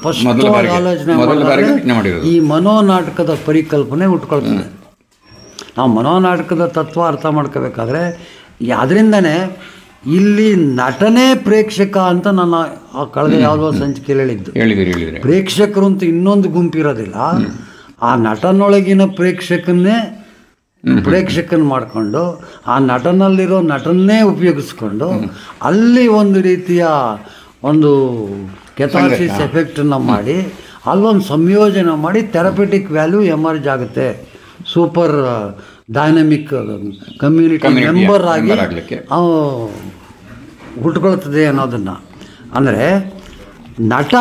ಮೊದಲ ಸ್ಪಷ್ಟವಾಗಿ ಬಾರಿಗೆ ಆಲೋಚನೆ ಮೊದಲ ಬಾರಿಗೆ ಮಾಡಿದ್ರೆ ರಚನೆ ಮಾಡಿರೋದು ಈ ಮನೋನಾಟಕದ ಪರಿಕಲ್ಪನೆ ಹುಟ್ಕೊಳ್ತದೆ ನಾವು ಮನೋನಾಟಕದ ತತ್ವ ಅರ್ಥ ಮಾಡ್ಕೋಬೇಕಾದ್ರೆ ಈ- ಅದರಿಂದನೇ ಇಲ್ಲಿ ನಟನೆ ಪ್ರೇಕ್ಷಕ ಅಂತ ನನ್ನ ಆ ಕಳೆದ ಯಾವುದೋ ಸಂಚಿಕೆಯಲ್ಲಿ ಹೇಳಿದ್ದು ಹೇಳಿದಿರಿ ಹೇಳಿದ್ರಿ ಪ್ರೇಕ್ಷಕರು ಅಂತ ಇನ್ನೊಂದು ಗುಂಪಿರೋದಿಲ್ಲ ಆ ನಟನೊಳಗಿನ ಪ್ರೇಕ್ಷಕನ್ನೇ ಪ್ರೇಕ್ಷಕನ್ ಮಾಡಿಕೊಂಡು ಆ ನಟನಲ್ಲಿರೋ ನಟನ್ನೇ ಉಪಯೋಗಿಸ್ಕೊಂಡು ಅಲ್ಲಿ ಒಂದು ರೀತಿಯ ಒಂದು ಕೆಥಾಸಿಸ್ ಎಫೆಕ್ಟನ್ನು ಮಾಡಿ ಅಲ್ಲೊಂದು ಸಂಯೋಜನೆ ಮಾಡಿ ಥೆರಪೆಟಿಕ್ ವ್ಯಾಲ್ಯೂ ಎಮರ್ಜ್ ಆಗುತ್ತೆ super dynamic community Community member ಆಗಿ member ಆಗ್ಲಿಕ್ಕೆ. ಅವು ಹುಟ್ಕೊಳ್ತದೆ ಅನ್ನೋದನ್ನು ಅಂದರೆ ನಟ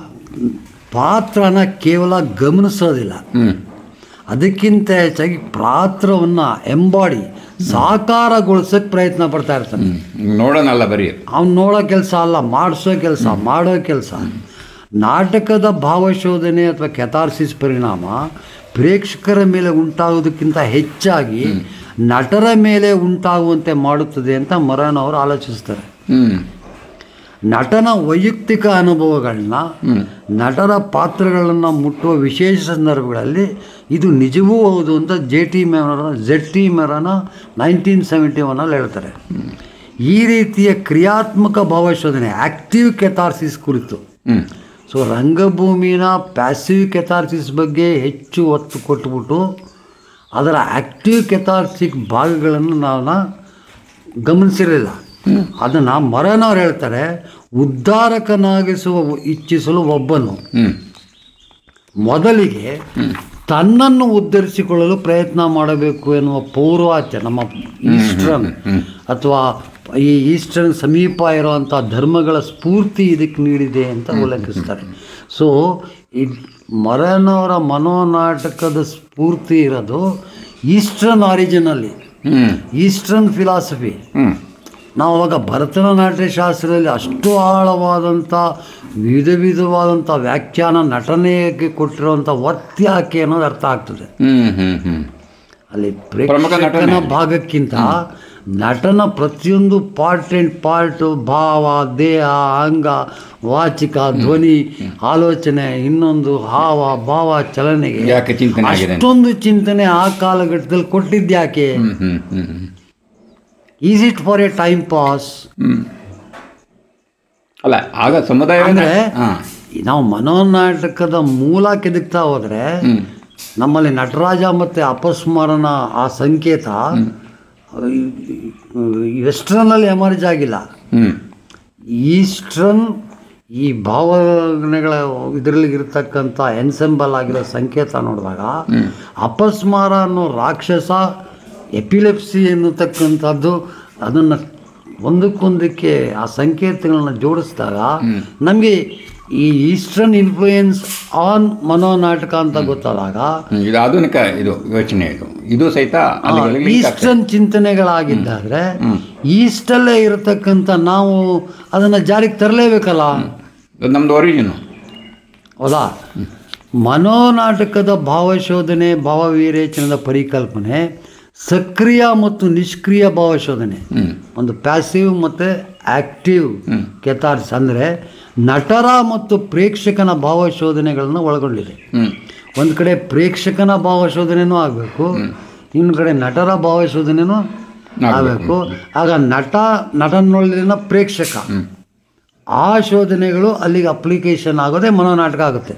ಪಾತ್ರನ ಕೇವಲ ಗಮನಿಸೋದಿಲ್ಲ ಹ್ಮ್ ಅದಕ್ಕಿಂತ ಹೆಚ್ಚಾಗಿ ಪಾತ್ರವನ್ನು ಎಂಬಾಡಿ ಸಾಕಾರಗೊಳಿಸೋಕೆ ಪ್ರಯತ್ನ ಪಡ್ತಾ ಇರ್ತಾನೆ ಹ್ಮ್ ನೋಡೋಣಲ್ಲ ಬರೀ ಅವ್ನು ನೋಡೋ ಕೆಲಸ ಅಲ್ಲ ಮಾಡಿಸೋ ಕೆಲಸ ಮಾಡೋ ಕೆಲಸ ನಾಟಕದ ಭಾವಶೋಧನೆ ಅಥವಾ ಕೆಥಾರ್ಸಿಸ್ ಪರಿಣಾಮ ಪ್ರೇಕ್ಷಕರ ಮೇಲೆ ಉಂಟಾಗುವುದಕ್ಕಿಂತ ಹೆಚ್ಚಾಗಿ ನಟರ ಮೇಲೆ ಉಂಟಾಗುವಂತೆ ಮಾಡುತ್ತದೆ ಅಂತ ಮರನ್ ಅವರು ಆಲೋಚಿಸ್ತಾರೆ ಹ್ಮ್ ನಟನ ವೈಯಕ್ತಿಕ ಅನುಭವಗಳನ್ನ ನಟರ ಪಾತ್ರಗಳನ್ನು ಮುಟ್ಟುವ ವಿಶೇಷ ಸಂದರ್ಭಗಳಲ್ಲಿ ಇದು ನಿಜವೂ ಹೌದು ಅಂತ J T Moreno Z T Moreno nineteen seventy ಒನ್ನಲ್ಲಿ ಹೇಳ್ತಾರೆ ಈ ರೀತಿಯ ಕ್ರಿಯಾತ್ಮಕ ಭಾವಶೋಧನೆ ಆಕ್ಟಿವ್ ಕೆಥಾರ್ಸಿಸ್ ಕುರಿತು ಹ್ಮ್ ಸೊ ರಂಗಭೂಮಿನ ಪ್ಯಾಸಿವ್ ಕೆಥಾರ್ಸಿಸ್ ಬಗ್ಗೆ ಹೆಚ್ಚು ಒತ್ತು ಕೊಟ್ಬಿಟ್ಟು ಅದರ ಆಕ್ಟಿವ್ ಕೆಥಾರ್ಸಿಕ್ ಭಾಗಗಳನ್ನು ನಾವು ಗಮನಿಸಿರಲಿಲ್ಲ ಅದನ್ನು ಮರನವ್ರು ಹೇಳ್ತಾರೆ ಉದ್ಧಾರಕನಾಗಿಸುವ ಇಚ್ಛಿಸಲು ಒಬ್ಬನು ಹ್ಮ್ ಮೊದಲಿಗೆ ತನ್ನನ್ನು ಉದ್ಧರಿಸಿಕೊಳ್ಳಲು ಪ್ರಯತ್ನ ಮಾಡಬೇಕು ಎನ್ನುವ ಪೌರ್ವಾತ್ಯ ನಮ್ಮ ಈಸ್ಟರ್ನ್ ಅಥವಾ ಈ ಈಸ್ಟರ್ನ್ ಸಮೀಪ ಇರುವಂಥ ಧರ್ಮಗಳ ಸ್ಫೂರ್ತಿ ಇದಕ್ಕೆ ನೀಡಿದೆ ಅಂತ ಉಲ್ಲೇಖಿಸ್ತಾರೆ ಸೊ ಈ ಮರನವರ ಮನೋನಾಟಕದ ಸ್ಫೂರ್ತಿ ಇರೋದು ಈಸ್ಟರ್ನ್ ಆರಿಜಿನಲ್ಲಿ ಹ್ಮ್ ಈಸ್ಟರ್ನ್ ಫಿಲಾಸಫಿ ಹ್ಮ್ ನಾವು ಅವಾಗ ಭರತನಾಟ್ಯ ಶಾಸ್ತ್ರದಲ್ಲಿ ಅಷ್ಟು ಆಳವಾದಂಥ ವಿಧ ವಿಧವಾದಂಥ ವ್ಯಾಖ್ಯಾನ ನಟನೆಗೆ ಕೊಟ್ಟಿರುವಂಥ ಒತ್ತು ಯಾಕೆ ಅನ್ನೋದು ಅರ್ಥ ಆಗ್ತದೆ ಹ್ಮ್ ಹ್ಮ್ ಹ್ಮ್ ಅಲ್ಲಿ ಪ್ರಮುಖ ಪ್ರೇಕ್ಷಕನ ನಟನೆ. ಭಾಗಕ್ಕಿಂತ ನಟನ ಪ್ರತಿಯೊಂದು ಪಾರ್ಟ್ ಆ್ಯಂಡ್ ಪಾರ್ಟ್ ಭಾವ ದೇಹ ಅಂಗ ವಾಚಿಕ ಧ್ವನಿ ಆಲೋಚನೆ ಇನ್ನೊಂದು ಹಾವ ಭಾವ ಚಲನೆಗೆ ಯಾಕೆ ಚಿಂತನೆ ಆಗಿದೆ ಅಂತ. ಅಷ್ಟೊಂದು ಚಿಂತನೆ ಆ ಕಾಲಘಟ್ಟದಲ್ಲಿ ಕೊಟ್ಟಿದ್ಯಾಕೆ ಹ್ಮ್ ಹ್ಮ್ ಹ್ಮ್ ಹ್ಮ್ is it for a time pass hmm ಅಲ್ಲ ಆಗ ಸಮುದಾಯ ಅಂದ್ರೆ ಹಾ ನಾವು ಮನೋನಾಟಕದ ಮೂಲ ಕೆದಕ್ತಾ ಹೋದ್ರೆ ಹ್ಮ್ ನಮ್ಮಲ್ಲಿ ನಟರಾಜ ಮತ್ತು ಅಪಸ್ಮರಣ ಆ ಸಂಕೇತ ವೆಸ್ಟರ್ನಲ್ಲಿ ಎಮರ್ಜ್ ಆಗಿಲ್ಲ ಹ್ಮ್ ಈಸ್ಟರ್ನ್ ಈ ಭಾವನೆಗಳ ಇದರಲ್ಲಿ ಇರತಕ್ಕಂಥ ಎನ್ಸೆಂಬಲ್ ಆಗಿರೋ ಸಂಕೇತ ನೋಡಿದಾಗ ಅಪಸ್ಮಾರ ಅನ್ನೋ ರಾಕ್ಷಸ ಎಪಿಲೆಪ್ಸಿ ಎನ್ನುತಕ್ಕಂಥದ್ದು ಅದನ್ನು ಒಂದಕ್ಕೊಂದಕ್ಕೆ ಆ ಸಂಕೇತಗಳನ್ನ ಜೋಡಿಸಿದಾಗ ನಮಗೆ ಈ ಈಸ್ಟರ್ನ್ ಇನ್ಫ್ಲೂಯೆನ್ಸ್ ಆನ್ ಮನೋನಾಟಕ ಅಂತ ಗೊತ್ತಾದಾಗ ಹ್ಮ್, ಇದು ಆಧುನಿಕ ಇದು ಯೋಚನೆ ಇದು ಇದು ಸಹಿತ ಅಲ್ಲಿಗೆ link ಆಗ್ತದೆ. ಈಸ್ಟರ್ನ್ ಚಿಂತನೆಗಳಾಗಿದ್ದಾದ್ರೆ ಈಸ್ಟಲ್ಲೇ ಇರತಕ್ಕಂಥ ನಾವು ಅದನ್ನು ಜಾರಿಗೆ ತರಲೇಬೇಕಲ್ಲ ಅದು ನಮ್ದು ಒರಿಜಿನು ಹೌದಾ ಮನೋನಾಟಕದ ಭಾವಶೋಧನೆ ಭಾವವಿರೇಚನದ ಪರಿಕಲ್ಪನೆ ಸಕ್ರಿಯ ಮತ್ತು ನಿಷ್ಕ್ರಿಯ ಭಾವಶೋಧನೆ ಹ್ಮ್ ಒಂದು ಪ್ಯಾಸಿವ್ ಮತ್ತು ಆಕ್ಟಿವ್ ಕೆತಾರ್ಸ್ ಅಂದರೆ ನಟರ ಮತ್ತು ಪ್ರೇಕ್ಷಕನ ಭಾವಶೋಧನೆಗಳನ್ನು ಒಳಗೊಂಡಿದೆ ಹ್ಮ್ ಒಂದು ಕಡೆ ಪ್ರೇಕ್ಷಕನ ಭಾವಶೋಧನೆನೂ ಆಗಬೇಕು ಇನ್ನೊಂದು ಕಡೆ ನಟರ ಭಾವಶೋಧನೆನೂ ಆಗಬೇಕು ಆಗ ನಟ ನಟನೊಳಗಿನ ಪ್ರೇಕ್ಷಕ ಆ ಶೋಧನೆಗಳು ಅಲ್ಲಿಗೆ ಅಪ್ಲಿಕೇಶನ್ ಆಗೋದೇ ಮನೋನಾಟಕ ಆಗುತ್ತೆ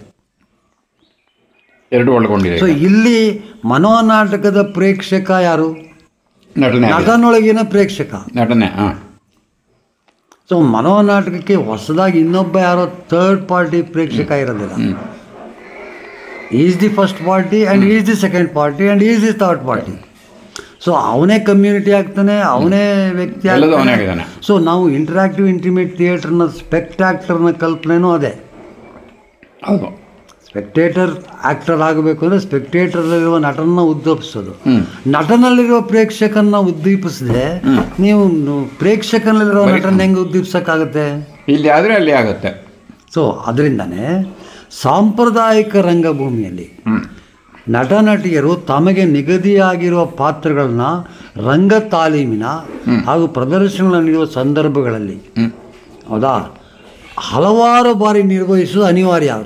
ಎರಡು ಒಳಗೊಂಡಿದೆ ಸೊ ಇಲ್ಲಿ ಮನೋನಾಟಕದ ಪ್ರೇಕ್ಷಕ ಯಾರು ನಟನೆ ಆಗಿದೆ. ನಟನೊಳಗಿನ ಪ್ರೇಕ್ಷಕ ನಟನೆ ಹಾ ಸೊ ಮನೋನಾಟಕಕ್ಕೆ ಹೊಸದಾಗಿ ಇನ್ನೊಬ್ಬ ಯಾರೋ ಥರ್ಡ್ ಪಾರ್ಟಿ ಪ್ರೇಕ್ಷಕ ಇರೋದಿಲ್ಲ is the first party and is the second party and is the third party so ಅವನೇ ಕಮ್ಯುನಿಟಿ ಆಗ್ತಾನೆ ಅವನೇ ವ್ಯಕ್ತಿ ಎಲ್ಲದೂ ಅವನೇ ಆಗ್ತಾನೆ ಆಗಿದ್ದಾನೆ ಸೊ ನಾವು ಇಂಟರಾಕ್ಟಿವ್ ಇಂಟಿಮೇಟ್ ಥಿಯೇಟರ್ನ ಸ್ಪೆಕ್ಟಾಕ್ಟರ್ನ ಕಲ್ಪನೆನೂ ಅದೇ ಹೌದು ಸ್ಪೆಕ್ಟೇಟರ್ ಆಕ್ಟರ್ ಆಗಬೇಕು ಅಂದರೆ ಸ್ಪೆಕ್ಟೇಟರ್ನಲ್ಲಿರುವ ನಟನ ಉದ್ದೀಪಿಸೋದು ಹ್ಮ್ ನಟನಲ್ಲಿರುವ ಪ್ರೇಕ್ಷಕನ್ನ ಉದ್ದೀಪಿಸದೆ ನೀವು ನು- ಪ್ರೇಕ್ಷಕನಲ್ಲಿರೋ ನಟನ ಹೆಂಗೆ ಉದ್ದೀಪಿಸೋಕ್ಕಾಗುತ್ತೆ ಇಲ್ಲಿ ಆದ್ರೆ ಅಲ್ಲಿ ಆಗುತ್ತೆ ಸೊ ಅದರಿಂದನೇ ಸಾಂಪ್ರದಾಯಿಕ ರಂಗಭೂಮಿಯಲ್ಲಿ ಹ್ಮ್ ನಟ ನಟಿಯರು ತಮಗೆ ನಿಗದಿಯಾಗಿರುವ ಪಾತ್ರಗಳನ್ನ ರಂಗ ತಾಲೀಮಿನ ಹಾಗೂ ಪ್ರದರ್ಶನಗಳನ್ನು ನೀಡುವ ಸಂದರ್ಭಗಳಲ್ಲಿ ಹ್ಮ್ ಹೌದಾ ಹಲವಾರು ಬಾರಿ ನಿರ್ವಹಿಸುವುದು ಅನಿವಾರ್ಯ